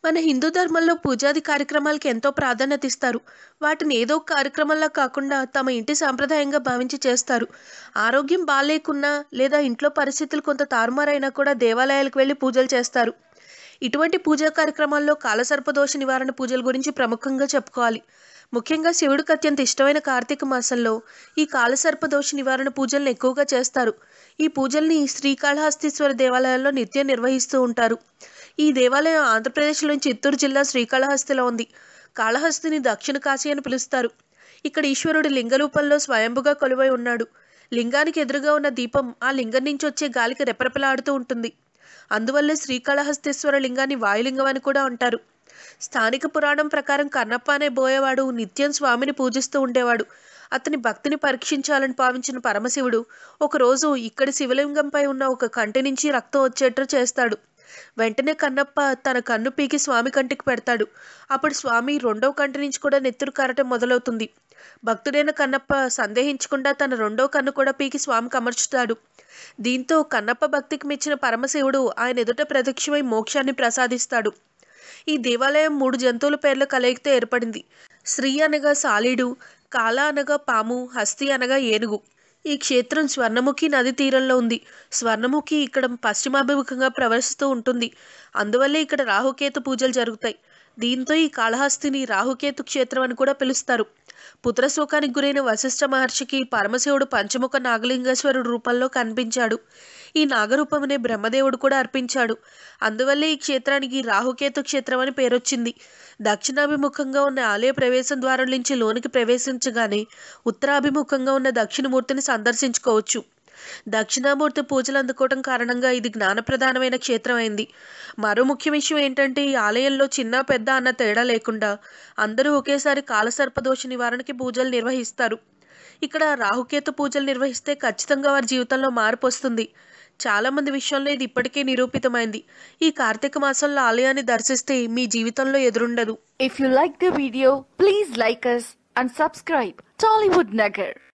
మన హిందూ ధర్మంలో పూజాది కార్యక్రమాలకి ఎంతో ప్రాధాన్యత ఇస్తారు వాటిని ఏదో ఒక కార్యక్రమంలా కాకుండా తమ ఇంటి సాంప్రదాయంగా భావించి చేస్తారు ఆరోగ్యం బాగాలేకున్నా లేదా ఇంట్లో పరిస్థితులు కొంత తారుమారైనా కూడా దేవాలయాలకు వెళ్ళి పూజలు చేస్తారు ఇటువంటి పూజా కార్యక్రమాల్లో కాలసర్పదోష నివారణ పూజల గురించి ప్రముఖంగా చెప్పుకోవాలి ముఖ్యంగా శివుడికి అత్యంత ఇష్టమైన కార్తీక మాసంలో ఈ కాలసర్పదోష నివారణ పూజలను ఎక్కువగా చేస్తారు ఈ పూజల్ని శ్రీకాళహస్తీశ్వర దేవాలయాల్లో నిత్యం నిర్వహిస్తూ ఉంటారు ఈ దేవాలయం ఆంధ్రప్రదేశ్లోని చిత్తూరు జిల్లా శ్రీకాళహస్తిలో ఉంది కాళహస్తిని దక్షిణ కాశీ అని పిలుస్తారు ఇక్కడ ఈశ్వరుడు లింగ రూపంలో స్వయంభుగా కొలువై ఉన్నాడు లింగానికి ఎదురుగా ఉన్న దీపం ఆ లింగం నుంచి వచ్చే గాలికి రెపరెపలాడుతూ ఉంటుంది అందువల్లే శ్రీకాళహస్తీశ్వర లింగాన్ని వాయులింగం అని కూడా అంటారు స్థానిక పురాణం ప్రకారం కన్నప్ప అనే బోయేవాడు నిత్యం స్వామిని పూజిస్తూ ఉండేవాడు అతని భక్తిని పరీక్షించాలని భావించిన పరమశివుడు ఒకరోజు ఇక్కడి శివలింగంపై ఉన్న ఒక కంటి నుంచి రక్తం వచ్చేట్టు చేస్తాడు వెంటనే కన్నప్ప తన కన్ను పీకి స్వామి కంటికి పెడతాడు అప్పుడు స్వామి రెండవ కంటి నుంచి కూడా నెత్తురు కారటం మొదలవుతుంది భక్తుడైన కన్నప్ప సందేహించకుండా తన రెండో కన్ను కూడా పీకి స్వామికి అమర్చుతాడు దీంతో కన్నప్ప భక్తికి మెచ్చిన పరమశివుడు ఆయన ఎదుట ప్రత్యక్షమై మోక్షాన్ని ప్రసాదిస్తాడు ఈ దేవాలయం మూడు జంతువుల పేర్ల కలయికతో ఏర్పడింది శ్రీ అనగా సాలీడు కాల అనగా పాము హస్తి అనగా ఏనుగు ఈ క్షేత్రం స్వర్ణముఖి నది తీరంలో ఉంది స్వర్ణముఖి ఇక్కడ పశ్చిమాభిముఖంగా ప్రవహిస్తూ ఉంటుంది అందువల్లే ఇక్కడ రాహుకేతు పూజలు జరుగుతాయి దీంతో ఈ కాళహస్తిని రాహుకేతు క్షేత్రం అని కూడా పిలుస్తారు పుత్రశోకానికి గురైన వశిష్ఠ మహర్షికి పరమశివుడు పంచముఖ నాగలింగేశ్వరుడు రూపంలో కనిపించాడు ఈ నాగరూపమనే బ్రహ్మదేవుడు కూడా అర్పించాడు అందువల్లే ఈ క్షేత్రానికి రాహుకేతు క్షేత్రం అని పేరొచ్చింది దక్షిణాభిముఖంగా ఉన్న ఆలయ ప్రవేశం ద్వారం నుంచి లోనికి ప్రవేశించగానే ఉత్తరాభిముఖంగా ఉన్న దక్షిణమూర్తిని సందర్శించుకోవచ్చు దక్షిణామూర్తి పూజలు అందుకోవడం కారణంగా ఇది జ్ఞానప్రధానమైన క్షేత్రం అయింది మరో ముఖ్య విషయం ఏంటంటే ఈ ఆలయంలో చిన్న పెద్ద అన్న తేడా లేకుండా అందరూ ఒకేసారి కాలసర్పదోష నివారణకి పూజలు నిర్వహిస్తారు ఇక్కడ రాహుకేతు పూజలు నిర్వహిస్తే ఖచ్చితంగా వారి జీవితంలో మార్పు వస్తుంది చాలా మంది విషయంలో ఇది ఇప్పటికే నిరూపితమైంది ఈ కార్తీక మాసంలో ఆలయాన్ని దర్శిస్తే మీ జీవితంలో ఎదురుండదు If you like the video, please like us and subscribe Tollywood Nagar.